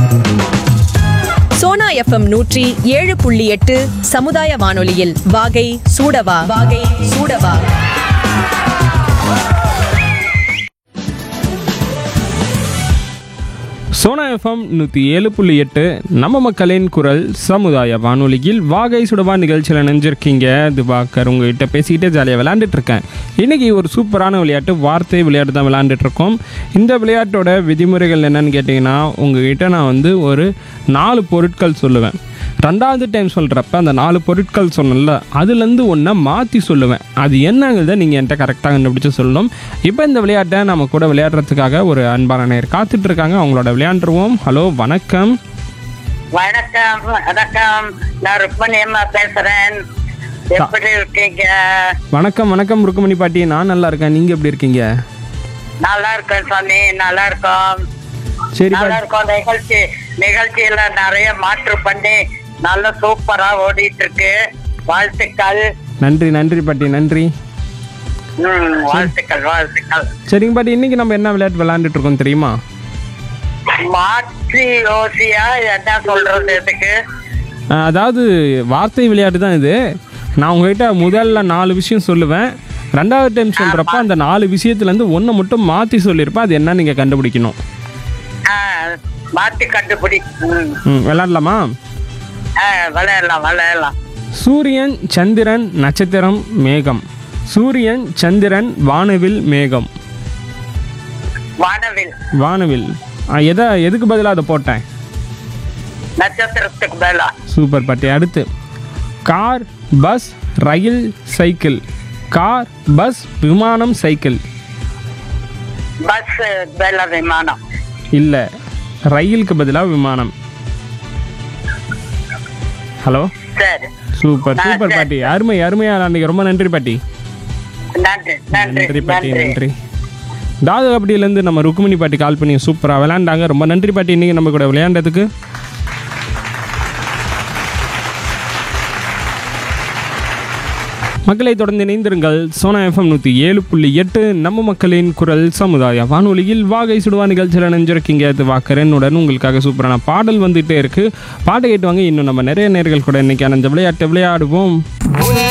Sona FM நூற்றி ஏழு புள்ளி எட்டு சமுதாய வானொலியில் வாகை சூடவா வாகை சூடவா சோனா எஃப்எம் நூற்றி ஏழு புள்ளி எட்டு நம்ம மக்களின் குரல் சமுதாய வானொலியில் வாகை சுடவா நிகழ்ச்சியில் நினைஞ்சிருக்கீங்க திவாகர் உங்ககிட்ட பேசிக்கிட்டே ஜாலியாக விளையாண்டுட்டு இருக்கேன் இன்றைக்கி ஒரு சூப்பரான விளையாட்டு வார்த்தை விளையாட்டு தான் விளையாண்டுட்டு இருக்கோம் இந்த விளையாட்டோட விதிமுறைகள் என்னன்னு கேட்டிங்கன்னா உங்ககிட்ட நான் வந்து ஒரு நாலு பொருட்கள் சொல்லுவேன் ரெண்டாவது டைம் சொல்கிறப்ப அந்த நாலு பொருட்கள் சொன்னேன்ல அதுலேருந்து ஒன்றை மாற்றி சொல்லுவேன் அது என்னங்கிறத நீங்கள் என்கிட்ட கரெக்டாக கண்டுபிடிச்சு சொல்லணும் இப்போ இந்த விளையாட்டை நம்ம கூட விளையாடுறதுக்காக ஒரு அன்பான நேர் காத்துட்டு இருக்காங்க அவங்களோட விளையாண்டுருவோம் ஹலோ வணக்கம் வணக்கம் வணக்கம் நான் ருக்மணி அம்மா பேசுறேன் எப்படி இருக்கீங்க வணக்கம் வணக்கம் ருக்குமணி பாட்டி நான் நல்லா இருக்கேன் நீங்கள் எப்படி இருக்கீங்க நல்லா இருக்கேன் சாமி நல்லா இருக்கோம் சரி நல்லா பாட்டி இருக்கோம் நிகழ்ச்சி நிகழ்ச்சியில நிறைய மாற்று பண்ணி நல்ல சூப்பரா ஓடிட்டு இருக்கு வாழ்த்துக்கள் நன்றி நன்றி பாட்டி நன்றி ம், வாழ்த்துக்கள் வாழ்த்துக்கள் சரிங்க பாட்டி இன்னைக்கு நம்ம என்ன விளையாட்டு விளையாண்டுட்டு இருக்கோம் தெரியுமா மாற்றி யோசியா என்ன சொல்றது இதுக்கு அஹ், அதாவது வார்த்தை விளையாட்டு தான் இது நான் உங்ககிட்ட முதல்ல நாலு விஷயம் சொல்லுவேன் ரெண்டாவது டைம் சொல்கிறப்ப அந்த நாலு விஷயத்துலேருந்து ஒன்றை மட்டும் மாற்றி சொல்லியிருப்பேன் அது என்ன நீங்கள் கண்டுபிடிக்கணும் ஆ, மாத்தி கண்டுபிடி ம். ம் விளையாடலாமா ஆ, விளையாடலாம் விளையாடலாம் சூரியன் சந்திரன் நட்சத்திரம் மேகம் சூரியன் சந்திரன் வானவில் மேகம் வானவில் வானவில் ஆ, எதை எதுக்கு பதிலாக அதை போட்டேன் நட்சத்திரத்துக்கு மேலா சூப்பர் பாட்டி அடுத்து கார் பஸ் ரயில் சைக்கிள் கார் பஸ் விமானம் சைக்கிள் பஸ் மேல விமானம் இல்லை ரயிலுக்கு பதிலாக விமானம் ஹலோ சரி சூப்பர் ஆ, சூப்பர் சரி. பாட்டி அருமை அருமையாக அன்றைக்கி ரொம்ப நன்றி பாட்டி நன்றி நன்றி நன்றி பாட்டி நன்றி நன்றி தாது கபடியிலேருந்து நம்ம ருக்குமணி பாட்டி கால் பண்ணி சூப்பராக விளையாண்டாங்க ரொம்ப நன்றி பாட்டி இன்றைக்கி நம்ம கூட விளையாண்டதுக்கு மக்களை தொடர்ந்து இணைந்திருங்கள் சோனா எஃப்எம் நூற்றி ஏழு புள்ளி எட்டு நம்ம மக்களின் குரல் சமுதாய வானொலியில் வாகை சுடுவா நிகழ்ச்சியில் நினைஞ்சிருக்கீங்க அது வாக்கரனுடன் உங்களுக்காக சூப்பரான பாடல் வந்துகிட்டே இருக்குது பாட்டை கேட்டு வாங்க இன்னும் நம்ம நிறைய நேர்கள் கூட இன்னைக்கு அந்த விளையாட்டை விளையாடுவோம்